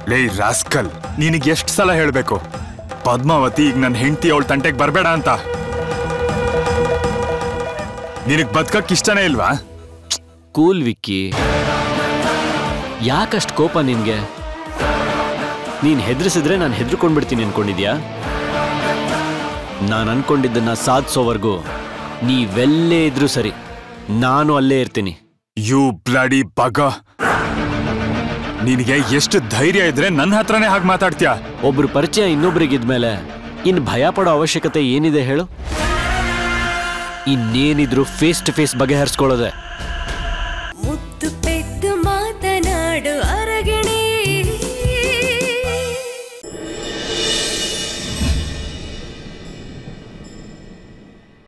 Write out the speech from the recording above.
ಲೇ ರಾಸ್ಕಲ್ ನಿನಗೆ ಎಷ್ಟು ಸಲ ಹೇಳ್ಬೇಕು ಪದ್ಮಾವತಿ ಈಗ ನನ್ನ ಹೆಂಡತಿ ಅವಳ ತಂಟೆಗೆ ಬರಬೇಡ ಅಂತ ನಿನಗ್ ಬದುಕಕ್ ಇಷ್ಟನೇ ಇಲ್ವಾ ಕೂಲ್ ವಿಕ್ಕಿ ಯಾಕಷ್ಟು ಕೋಪ ನಿನ್ಗೆ ನೀನ್ ಹೆದರಿಸಿದ್ರೆ ನಾನು ಹೆದರ್ಕೊಂಡ್ಬಿಡ್ತೀನಿ ಅನ್ಕೊಂಡಿದ್ಯಾ ನಾನು ಅನ್ಕೊಂಡಿದ್ದನ್ನ ಸಾಧಿಸೋವರೆಗೂ ನೀವೆಲ್ಲೇ ಇದ್ರೂ ಸರಿ ನಾನು ಅಲ್ಲೇ ಇರ್ತೀನಿ ಯು ಬ್ಲಡಿ ಬಗ ನಿನಗೆ ಎಷ್ಟು ಧೈರ್ಯ ಇದ್ರೆ ನನ್ನ ಹತ್ರನೇ ಹಾಗೆ ಮಾತಾಡ್ತೀಯ ಒಬ್ರು ಪರಿಚಯ ಇನ್ನೊಬ್ರಿಗಿದ್ಮೇಲೆ ಇನ್ ಭಯ ಪಡೋ ಅವಶ್ಯಕತೆ ಏನಿದೆ ಹೇಳು ಇನ್ನೇನಿದ್ರು ಫೇಸ್ ಟು ಫೇಸ್ ಬಗೆಹರಿಸ್ಕೊಳ್ಳೋದೆ